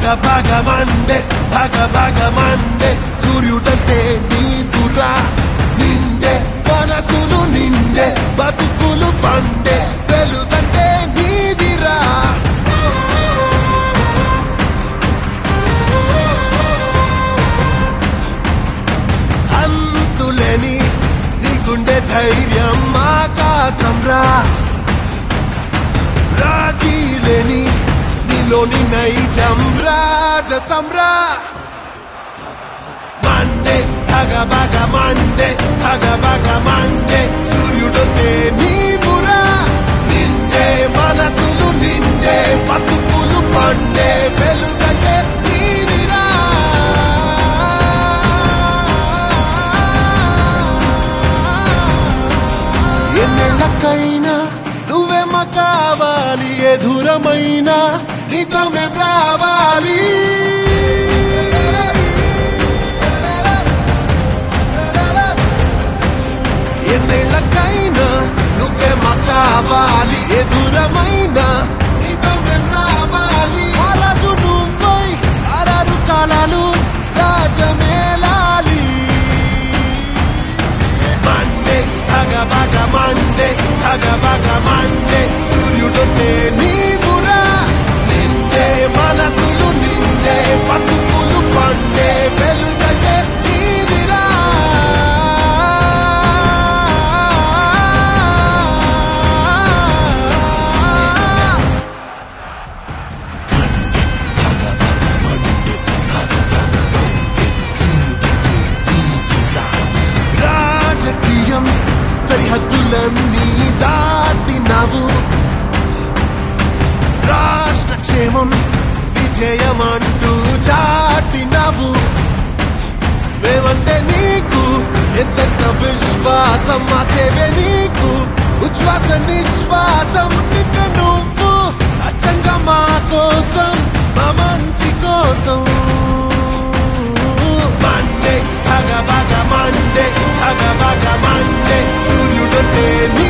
భగ భగ మండే భగ భగ మండే సూర్యుడంటే నీకురా నిండే మనసులు నిండే బతుకులు పండే వెలుగంటే నీదిరా అంతులేని నీకుండే ధైర్యం ఆకాశం రా రాజీలేని నీలోని నైజం రాజసంరా మండే భగ భగ మండే భగ భగ మండే సూర్యుడుంటే నీవురా నిండే మనసులు నిండే బతుకులు పండే వెలుగంటే నీదిరా ఎన్నెళ్ళకైనా నువ్వేమ కావాలి ఎదురమైనా నీతో మేం రావాలి ఎన్నేళ్ళకైనా నువ్వేమ కావాలి ఎదురమైనా నీతో మేం రావాలి అరజు నువ్వై అరరు కాలాలు రాజమేలాలి మండే భగ భగ మండే భగ భగ మండే సూర్యుడుంటే నీవురా నిండే మనసులు నిండే బతుకులు పండే వెలుగంటే నీదిరా రాజకీయం సరిహద్దులన్నీ దాటినావు రాష్ట్ర క్షేమం విధేయమంటూ చాటినావు మేమంటే నీకు ఎంత విశ్వాసం మా సేవే నీకు ఉచ్ఛ్వాస నిశ్వాసం నిన్న నువ్వు అచ్చంగా మా కోసం మా మంచి కోసం మండే భగ భగ మండే భగ భగ మండే సూర్యుడుంటే నీ